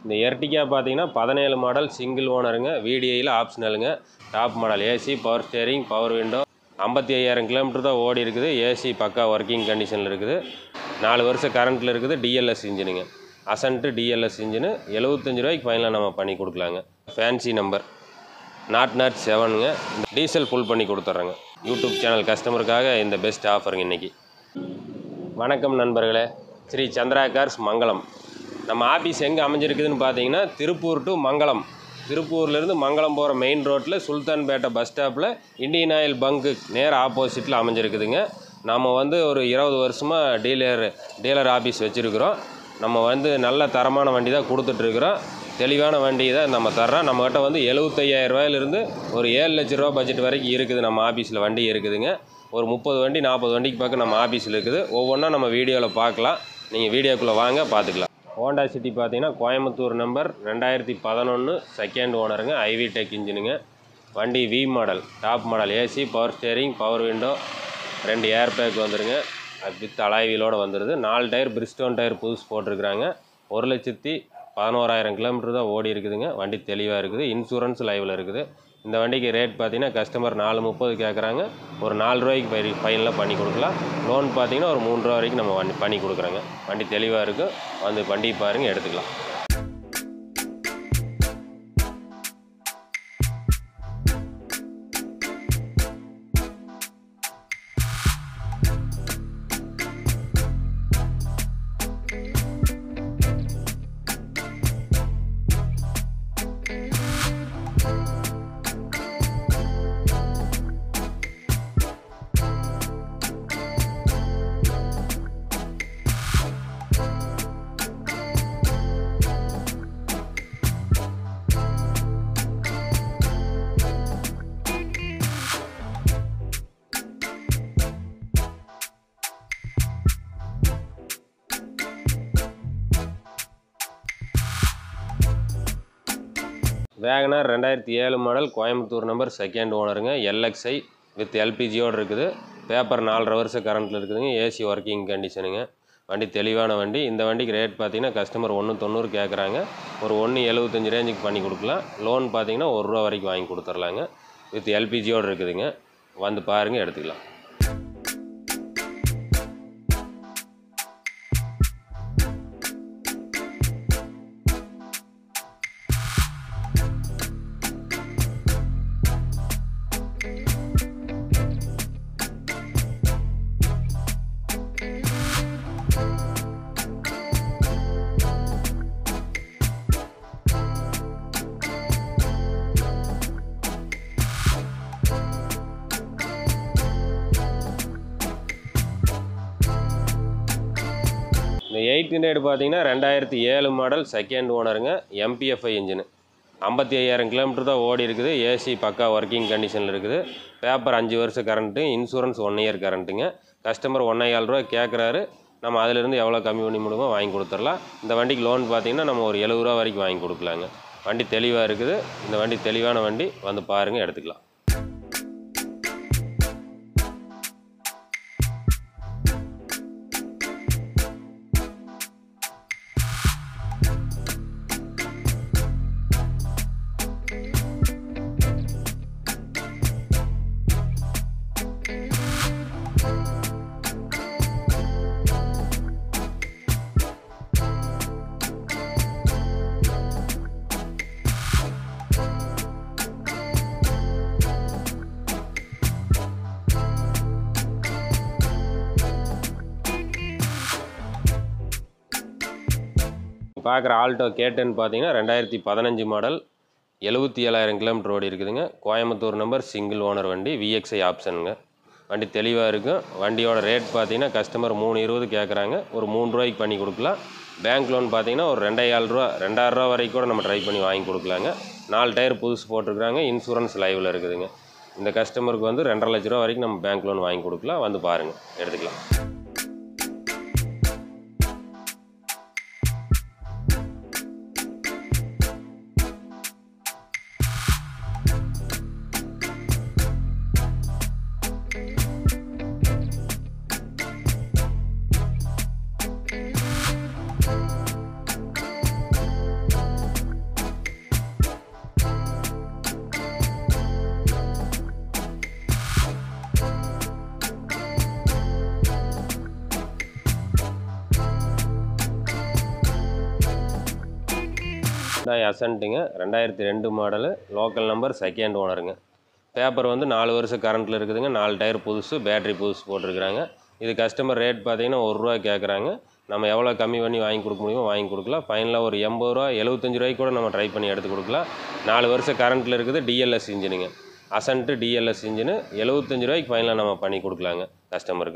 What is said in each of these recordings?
இந்த எர்டிகா பார்த்தீங்கன்னா பதினேழு மாடல் சிங்கிள் ஓனருங்க விடிஐயில் ஆப்ஷனலுங்க top model AC power steering power window ஐம்பத்தி ஐயாயிரம் கிலோமீட்டர் தான் ஓடி இருக்குது ஏசி பக்கா ஒர்க்கிங் கண்டிஷனில் இருக்குது நாலு வருஷம் கரண்ட்டில் இருக்குது டிஎல்எஸ் இன்ஜினுங்க அசன்ட்டு டிஎல்எஸ் இன்ஜினு எழுபத்தஞ்சு ரூபாய்க்கு ஃபைனலாக நம்ம பண்ணி கொடுக்கலாங்க ஃபேன்சி நம்பர் நாட் நாட் செவனுங்க டீசல் ஃபுல் பண்ணி கொடுத்துட்றேங்க யூடியூப் சேனல் கஸ்டமருக்காக இந்த பெஸ்ட் ஆஃபருங்க இன்றைக்கி வணக்கம் நண்பர்களே ஸ்ரீ சந்திரா கார்ஸ் மங்களம் நம்ம ஆஃபீஸ் எங்கே அமைஞ்சிருக்குதுன்னு பார்த்தீங்கன்னா திருப்பூர் டு மங்களம் திருப்பூர்லேருந்து மங்களம் போகிற மெயின் ரோட்டில் சுல்தான்பேட்டை பஸ் ஸ்டாப்பில் இந்தியன் ஆயில் பங்க்கு நேர் ஆப்போசிட்டில் அமைஞ்சிருக்குதுங்க நம்ம வந்து ஒரு இருபது வருஷமாக டீலர் டீலர் ஆஃபீஸ் வச்சுருக்குறோம் நம்ம வந்து நல்ல தரமான வண்டி தான் கொடுத்துட்ருக்குறோம் தெளிவான வண்டி தான் நம்ம தர்றோம் நம்மகிட்ட வந்து எழுபத்தையாயிரம் ரூபாயிலிருந்து ஒரு ஏழு லட்ச ரூபா பட்ஜெட் வரைக்கும் இருக்குது நம்ம ஆஃபீஸில் வண்டி இருக்குதுங்க ஒரு முப்பது வண்டி நாற்பது வண்டிக்கு பக்கம் நம்ம ஆஃபீஸில் இருக்குது ஒவ்வொன்றா நம்ம வீடியோவில் பார்க்கலாம் நீங்கள் வீடியோக்குள்ளே வாங்க பார்த்துக்கலாம் ஹோண்டா சிட்டி பார்த்தீங்கன்னா கோயம்புத்தூர் நம்பர் ரெண்டாயிரத்தி பதினொன்று செகண்ட் ஓனருங்க ஐவி டெக் இன்ஜினுங்க வண்டி V model top model AC power steering power window ரெண்டு ஏர் பேக் வந்துருங்க அது வித் அலாய்வீலோடு வந்துடுது நாலு டயர் பிரிஸ்டோன் டயர் புதுசு போட்டிருக்கிறாங்க ஒரு லட்சத்தி பதினோராயிரம் கிலோமீட்டர் தான் ஓடி இருக்குதுங்க வண்டி தெளிவாக இருக்குது இன்சூரன்ஸ் லைவில் இருக்குது இந்த வண்டிக்கு ரேட் பார்த்தீங்கன்னா கஸ்டமர் நாலு முப்பது கேட்குறாங்க ஒரு நாலு ரூபாய்க்கு ஃபை ஃபைனலாக பண்ணி கொடுக்கலாம் லோன் பார்த்தீங்கன்னா ஒரு மூணு ரூபா வரைக்கும் நம்ம வண்டி பண்ணி கொடுக்குறோங்க வண்டி தெளிவாக இருக்கும் வந்து வண்டி பாருங்கள் எடுத்துக்கலாம் வேகனார் ரெண்டாயிரத்தி ஏழு மாடல் கோயம்புத்தூர் நம்பர் செகண்ட் ஓனருங்க எல்எக்ஸ்ஐ வித் எல்பிஜியோடு இருக்குது பேப்பர் நாலரை வருஷம் கரண்ட்டில் இருக்குதுங்க ஏசி ஒர்க்கிங் கண்டிஷனுங்க வண்டி தெளிவான வண்டி இந்த வண்டிக்கு ரேட் பார்த்தீங்கன்னா கஸ்டமர் ஒன்று தொண்ணூறு கேட்குறாங்க ஒரு ஒன்று எழுபத்தஞ்சு ரேஞ்சுக்கு பண்ணி கொடுக்கலாம் லோன் பார்த்தீங்கன்னா ஒரு ரூபா வரைக்கும் வாங்கி கொடுத்துர்லாங்க வித் எல்பிஜியோடு இருக்குதுங்க வந்து பாருங்கள் எடுத்துக்கலாம் இந்த எயிட் ஹண்ட்ரட் பார்த்தீங்கன்னா ரெண்டாயிரத்தி ஏழு மாடல் செகண்ட் ஓனருங்க எம்பிஎஃப்ஐ இன்ஜினு ஐம்பத்தி ஐயாயிரம் கிலோமீட்டர் தான் ஓடி இருக்குது ஏசி பக்கா ஒர்க்கிங் கண்டிஷனில் இருக்குது பேப்பர் அஞ்சு வருஷம் கரண்ட்டு இன்சூரன்ஸ் ஒன் இயர் கரண்ட்டுங்க கஸ்டமர் ஒன்றே ஏழு ரூபா கேட்குறாரு நம்ம அதிலிருந்து எவ்வளோ கம்மி பண்ணி முடியுமோ வாங்கி கொடுத்துடலாம் இந்த வண்டிக்கு லோன் பார்த்தீங்கன்னா நம்ம ஒரு எழுபது ரூபா வரைக்கும் வாங்கி கொடுக்கலாங்க வண்டி தெளிவாக இருக்குது இந்த வண்டி தெளிவான வண்டி வந்து பாருங்கள் எடுத்துக்கலாம் பார்க்குற ஆல்டோ கேட்டன்னு பார்த்தீங்கன்னா ரெண்டாயிரத்தி பதினஞ்சு மாடல் எழுபத்தி ஏழாயிரம் கிலோமீட்டர் ஓடி இருக்குதுங்க கோயம்புத்தூர் நம்பர் சிங்கிள் ஓனர் வண்டி விஎக்ஸ்ஐ ஆப்ஷனுங்க வண்டி தெளிவாக இருக்கும் வண்டியோட ரேட் பார்த்தீங்கன்னா கஸ்டமர் மூணு இருபது கேட்குறாங்க ஒரு மூணு ரூபாய்க்கு பண்ணி கொடுக்கலாம் பேங்க் லோன் பார்த்தீங்கன்னா ஒரு ரெண்டாயிரம் ரூபா ரெண்டாயிரம் ரூபா வரைக்கும் கூட நம்ம ட்ரை பண்ணி வாங்கி கொடுக்கலாங்க நாலு டயர் புதுசு போட்டிருக்கிறாங்க இன்சூரன்ஸ் லைவில் இருக்குதுங்க இந்த கஸ்டமருக்கு வந்து ரெண்டரை லட்ச ரூபா வரைக்கும் நம்ம பேங்க் லோன் வாங்கி கொடுக்கலாம் வந்து பாருங்கள் எடுத்துக்கலாம் ஹுண்டாய் அசன்ட்டுங்க ரெண்டாயிரத்தி ரெண்டு மாடலு லோக்கல் நம்பர் செகண்ட் ஓனருங்க பேப்பர் வந்து நாலு வருஷம் கரண்ட்டில் இருக்குதுங்க நாலு டயர் புதுசு பேட்டரி புதுசு போட்டிருக்கிறாங்க இது கஸ்டமர் ரேட் பார்த்தீங்கன்னா ஒரு ரூபா கேட்குறாங்க நம்ம எவ்வளோ கம்மி பண்ணி வாங்கி கொடுக்க முடியுமோ வாங்கி கொடுக்கலாம் ஃபைனலாக ஒரு எண்பது ரூபா எழுபத்தஞ்சு ரூபாய்க்கு கூட நம்ம ட்ரை பண்ணி எடுத்து கொடுக்கலாம் நாலு வருஷம் கரண்ட்டில் இருக்குது டிஎல்எஸ் இன்ஜினுங்க அசன்ட்டு டிஎல்எஸ் இன்ஜினு எழுபத்தஞ்சு ரூபாய்க்கு ஃபைனலாக நம்ம பண்ணி கொடுக்கலாங்க கஸ்டமருக்கு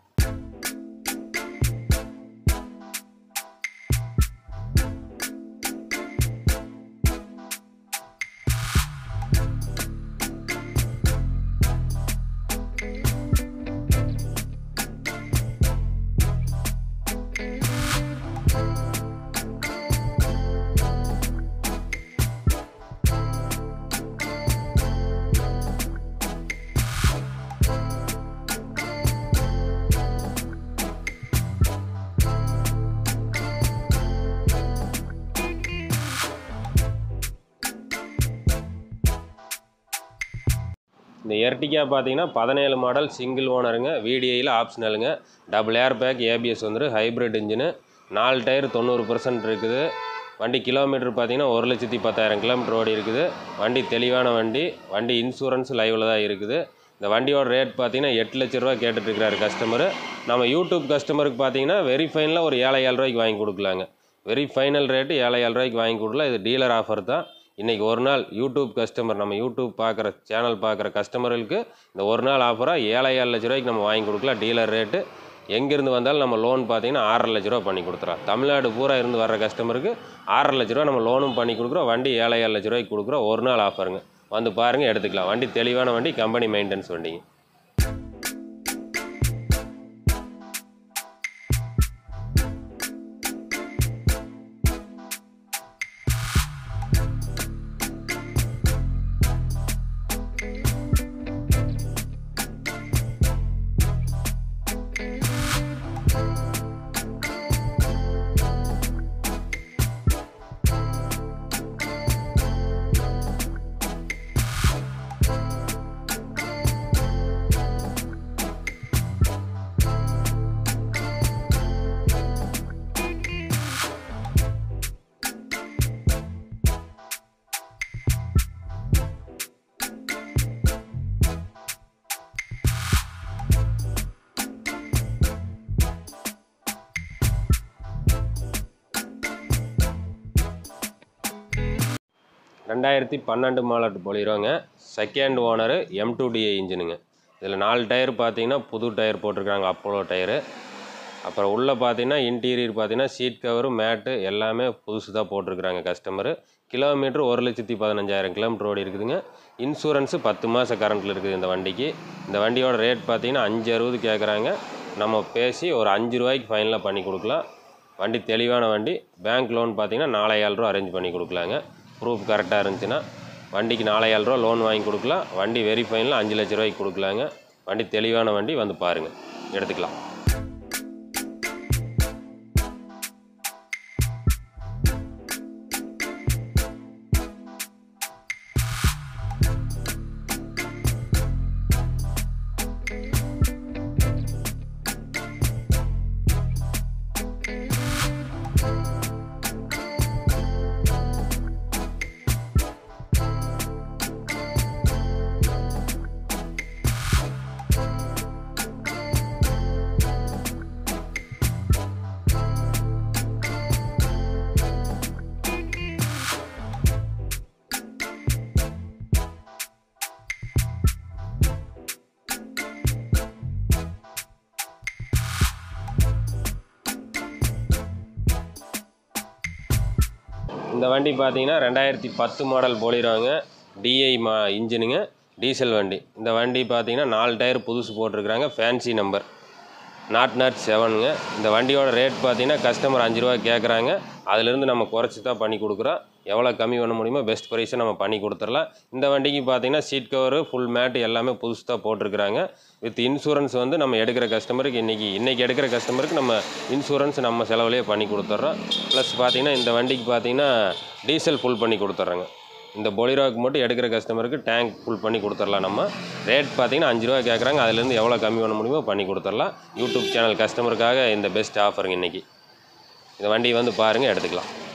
இந்த எர்டிகா பார்த்தீங்கன்னா பதினேழு மாடல் சிங்கிள் ஓனருங்க விடிஐயில் ஆப்ஷனலுங்க டபுள் ஏர் பேக் ஏபிஎஸ் வந்துரு ஹைப்ரிட் இன்ஜினு நாலு டயர் தொண்ணூறு பர்சன்ட் இருக்குது வண்டி கிலோமீட்டர் பார்த்தீங்கன்னா ஒரு லட்சத்தி பத்தாயிரம் கிலோமீட்டர் ஓடி இருக்குது வண்டி தெளிவான வண்டி வண்டி இன்சூரன்ஸ் லைவில் தான் இருக்குது இந்த வண்டியோட ரேட் பார்த்தீங்கன்னா எட்டு லட்ச ரூபா கேட்டுட்ருக்கிறாரு கஸ்டமரு நம்ம யூடியூப் கஸ்டமருக்கு பார்த்தீங்கன்னா வெரி ஃபைனலாக ஒரு ஏழை ஏழு ரூபாய்க்கு வாங்கி கொடுக்கலாங்க வெரி ஃபைனல் ரேட்டு ஏழை ஏழு ரூபாய்க்கு வாங்கி கொடுக்கலாம் இது டீலர் ஆஃபர் தான் இன்றைக்கி ஒரு நாள் யூடியூப் கஸ்டமர் நம்ம யூடியூப் பார்க்குற சேனல் பார்க்குற கஸ்டமர்களுக்கு இந்த ஒரு நாள் ஆஃபராக ஏழை ஏழு லட்ச ரூபாய்க்கு நம்ம வாங்கி கொடுக்கலாம் டீலர் ரேட்டு எங்கேருந்து வந்தாலும் நம்ம லோன் பார்த்தீங்கன்னா ஆறரை லட்ச ரூபா பண்ணி கொடுத்துறோம் தமிழ்நாடு பூரா இருந்து வர்ற கஸ்டமருக்கு ஆறரை லட்ச ரூபா நம்ம லோனும் பண்ணி கொடுக்குறோம் வண்டி ஏழை ஏழு லட்ச ரூபாய்க்கு கொடுக்குறோம் ஒரு நாள் ஆஃபருங்க வந்து பாருங்கள் எடுத்துக்கலாம் வண்டி தெளிவான வண்டி கம்பெனி மெயின்டெனன்ஸ் வண்டிங்க ரெண்டாயிரத்தி பன்னெண்டு மாடல் பொலிரோங்க second owner M two DI இன்ஜினுங்க இதில் நாலு டயர் பார்த்தீங்கன்னா புது டயர் போட்டிருக்காங்க அப்போலோ டயரு அப்புறம் உள்ளே பார்த்தீங்கன்னா இன்டீரியர் பார்த்தீங்கன்னா சீட் கவரு மேட்டு எல்லாமே புதுசு தான் போட்டிருக்கிறாங்க கஸ்டமரு கிலோமீட்ரு ஒரு லட்சத்தி பதினஞ்சாயிரம் கிலோமீட்டர் ஓடி இருக்குதுங்க இன்சூரன்ஸு பத்து மாதம் கரண்ட்டில் இருக்குது இந்த வண்டிக்கு இந்த வண்டியோட ரேட் பார்த்தீங்கன்னா அஞ்சு அறுபது கேட்குறாங்க நம்ம பேசி ஒரு அஞ்சு ரூபாய்க்கு ஃபைனலாக பண்ணி கொடுக்கலாம் வண்டி தெளிவான வண்டி பேங்க் லோன் பார்த்தீங்கன்னா நாலாயிரம் ரூபா அரேஞ்ச் பண்ணி கொடுக்கலாங்க ப்ரூஃப் கரெக்டாக இருந்துச்சுன்னா வண்டிக்கு நாலாயிரம் ரூபா லோன் வாங்கி கொடுக்கலாம் வண்டி வெரி ஃபைனலாக அஞ்சு லட்ச ரூபாய்க்கு கொடுக்கலாங்க வண்டி தெளிவான வண்டி வந்து பாருங்கள் எடுத்துக்கலாம் இந்த வண்டி பார்த்தீங்கன்னா ரெண்டாயிரத்தி பத்து மாடல் போலிடுவாங்க டிஐ மா இன்ஜினுங்க டீசல் வண்டி இந்த வண்டி பார்த்தீங்கன்னா நாலு டயர் புதுசு போட்டிருக்கிறாங்க ஃபேன்சி நம்பர் நாட் நாட் செவனுங்க இந்த வண்டியோட ரேட் பார்த்தீங்கன்னா கஸ்டமர் அஞ்சு ரூபா கேட்குறாங்க அதிலிருந்து நம்ம குறைச்சி தான் பண்ணி கொடுக்குறோம் எவ்வளோ கம்மி பண்ண முடியுமோ பெஸ்ட் ப்ரைஸை நம்ம பண்ணி கொடுத்துடலாம் இந்த வண்டிக்கு பார்த்தீங்கன்னா சீட் கவரு ஃபுல் மேட்டு எல்லாமே புதுசு தான் போட்டிருக்கிறாங்க வித் இன்சூரன்ஸ் வந்து நம்ம எடுக்கிற கஸ்டமருக்கு இன்றைக்கி இன்றைக்கி எடுக்கிற கஸ்டமருக்கு நம்ம இன்சூரன்ஸ் நம்ம செலவுலேயே பண்ணி கொடுத்துட்றோம் ப்ளஸ் பார்த்தீங்கன்னா இந்த வண்டிக்கு பார்த்தீங்கன்னா டீசல் ஃபுல் பண்ணி கொடுத்துட்றோங்க இந்த பொலிரோவுக்கு மட்டும் எடுக்கிற கஸ்டமருக்கு டேங்க் ஃபுல் பண்ணி கொடுத்துடலாம் நம்ம ரேட் பார்த்தீங்கன்னா அஞ்சு ரூபா கேட்குறாங்க அதுலேருந்து எவ்வளோ கம்மி பண்ண முடியுமோ பண்ணி கொடுத்துடலாம் யூடியூப் சேனல் கஸ்டமருக்காக இந்த பெஸ்ட் ஆஃபருங்க இன்றைக்கி இந்த வண்டி வந்து பாருங்கள் எடுத்துக்கலாம்